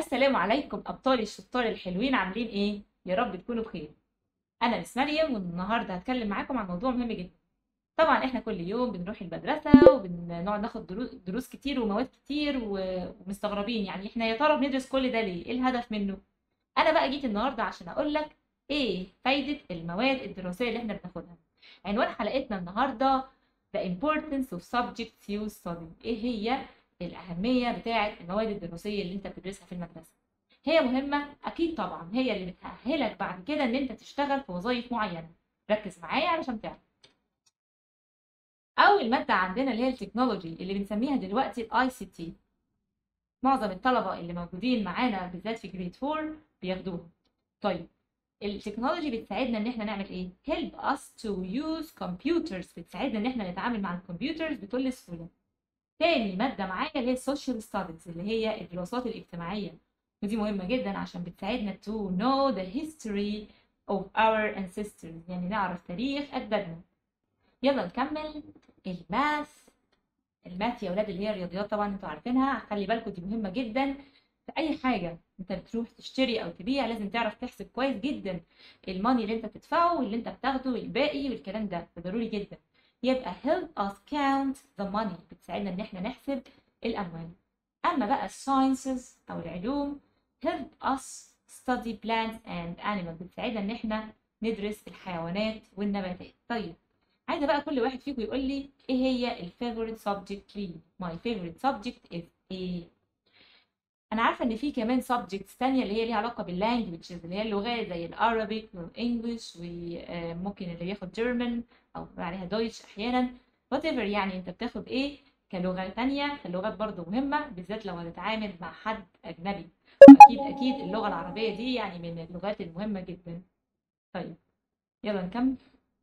السلام عليكم أبطالي الشطار الحلوين عاملين إيه؟ يا رب تكونوا بخير. أنا مس مريم والنهاردة هتكلم معاكم عن موضوع مهم جدا. طبعا إحنا كل يوم بنروح المدرسة وبنقعد ناخد درو- دروس كتير ومواد كتير و- ومستغربين يعني إحنا يا ترى بندرس كل ده ليه؟ إيه الهدف منه؟ أنا بقى جيت النهاردة عشان أقول لك إيه فايدة المواد الدراسية اللي إحنا بناخدها. عنوان حلقتنا النهاردة The importance of subjects you study. إيه هي الأهمية بتاعة المواد الدراسية اللي أنت بتدرسها في المدرسة. هي مهمة أكيد طبعا هي اللي بتأهلك بعد كده إن أنت تشتغل في وظائف معينة. ركز معايا علشان تعرف. أول مادة عندنا اللي هي التكنولوجي اللي بنسميها دلوقتي الاي سي تي. معظم الطلبة اللي موجودين معانا بالذات في جريد 4 بياخدوها. طيب التكنولوجي بتساعدنا ان احنا نعمل ايه؟ help us to use computers بتساعدنا ان احنا نتعامل مع الكمبيوترز بكل سهولة. تاني مادة معايا اللي هي social studies اللي هي الدراسات الاجتماعية ودي مهمة جدا عشان بتساعدنا to know the history of our ancestors يعني نعرف تاريخ أجدادنا. يلا نكمل الماث الماث يا ولاد اللي هي الرياضيات طبعا انتوا عارفينها خلي بالكم دي مهمة جدا في أي حاجة انت بتروح تشتري أو تبيع لازم تعرف تحسب كويس جدا الماني اللي انت بتدفعه واللي انت بتاخده والباقي والكلام ده ده ضروري جدا يبقى help us count the money بتساعدنا ان احنا نحسب الأموال أما بقى الساينسز أو العلوم help us study plants and animals بتساعدنا ان احنا ندرس الحيوانات والنباتات طيب عايزة بقى كل واحد فيكم يقول لي ايه هي ال favorite subject ليه my favorite subject is ايه انا عارفه ان في كمان subjects تانية اللي هي ليها علاقه باللانجويجز اللي هي اللغات زي العربي والانجليش وممكن اللي بياخد جيرمان او عليها دويتش احيانا whatever يعني انت بتاخد ايه كلغه تانية فاللغات برضو مهمه بالذات لو هتتعامل مع حد اجنبي واكيد اكيد اللغه العربيه دي يعني من اللغات المهمه جدا طيب يلا نكمل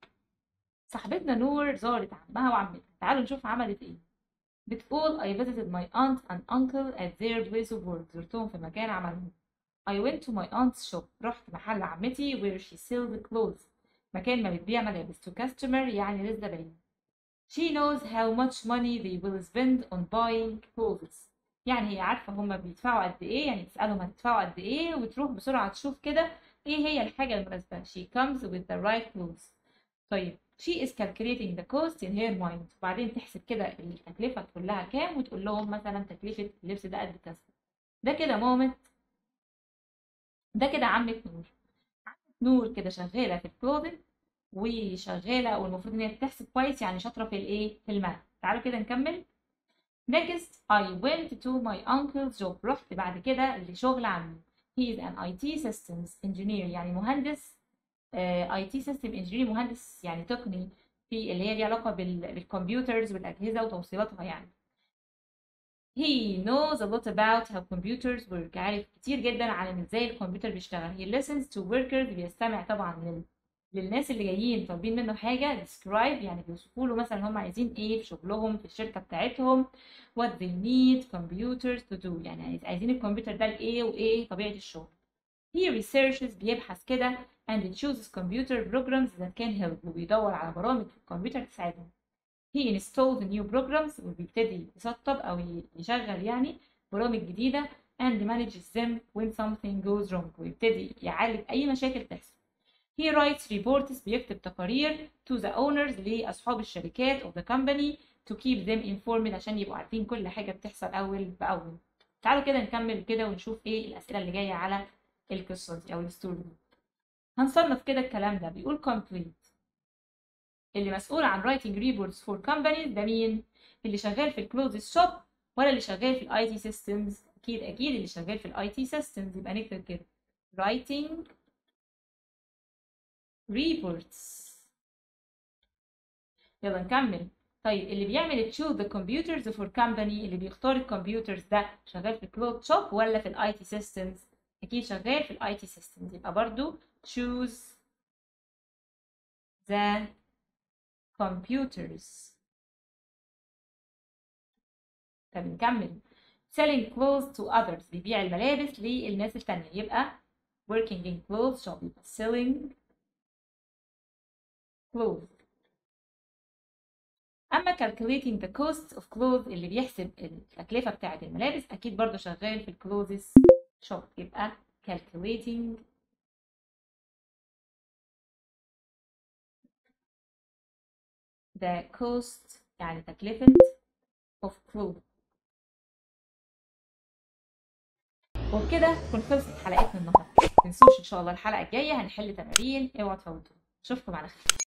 صاحبتنا نور زارت عمها وعمتها تعالوا نشوف عملت ايه بتقول I visited my aunt and uncle at their place of work زرتهم في مكان عملهم I went to my aunt's shop رحت محل عمتي where she sells clothes مكان ما بتبيع ملابس to customer يعني للزباين She knows how much money they will spend on buying clothes يعني هي عارفة هما بيدفعوا قد ايه يعني تسألهم هتدفعوا قد ايه وتروح بسرعة تشوف كده ايه هي الحاجة المناسبة She comes with the right clothes طيب she is calculating the cost in her mind وبعدين تحسب كده التكلفة كلها كام وتقول لهم مثلا تكلفة اللبس ده قد كذا ده كده مامت ده كده عمة نور عمة نور كده شغالة في الكلوزت وشغالة والمفروض ان هي بتحسب كويس يعني شاطرة في الايه في الماث تعالوا كده نكمل Next I went to my uncle's job رحت بعد كده لشغل عمي He is an IT systems engineer يعني مهندس اي تي سيستم انجينير مهندس يعني تقني في اللي هي ليها علاقه بال- بالكمبيوترز والاجهزه وتوصيلاتها يعني he knows a lot about how computers work عارف كتير جدا عن ازاي الكمبيوتر بيشتغل he listens to workers بيستمع طبعا لل... للناس اللي جايين طالبين منه حاجه describe يعني بيوصفوا له مثلا هم عايزين ايه في شغلهم في الشركه بتاعتهم what they need computers to do يعني عايز- عايزين الكمبيوتر ده لايه وايه طبيعه الشغل he researches بيبحث كده and chooses computer programs that can help وبيدور على برامج في الكمبيوتر تساعدهم. He installs new programs وبيبتدي يسطب أو ي- يشغل يعني برامج جديدة and manages them when something goes wrong ويبتدي يعالج أي مشاكل تحصل. He writes reports بيكتب تقارير to the owners لأصحاب الشركات of the company to keep them informed عشان يبقوا عارفين كل حاجة بتحصل أول بأول. تعالوا كده نكمل كده ونشوف إيه الأسئلة اللي جاية على القصة دي أو الستوري دي. هنصنف كده الكلام ده بيقول complete اللي مسؤول عن writing reports for companies ده مين؟ اللي شغال في الكلوز شوب ولا اللي شغال في الاي تي سيستمز؟ اكيد اكيد اللي شغال في الاي تي سيستمز يبقى نكتب كده writing reports يلا نكمل طيب اللي بيعمل choose the computers for company اللي بيختار الكمبيوترز ده شغال في الكلود شوب ولا في الاي تي سيستمز؟ اكيد شغال في الاي تي سيستمز يبقى برضو choose the computers طب نكمل selling clothes to others بيبيع الملابس للناس التانية يبقى working in clothes shop يبقى selling clothes أما calculating the cost of clothes اللي بيحسب التكلفة بتاعة الملابس أكيد برضو شغال في الكلوزز shop يبقى calculating the cost يعني تكلفة of clothing وبكده تكون خلصت حلقتنا النهارده متنسوش ان شاء الله الحلقه الجايه هنحل تمارين اوعوا تفوتوا اشوفكم على خير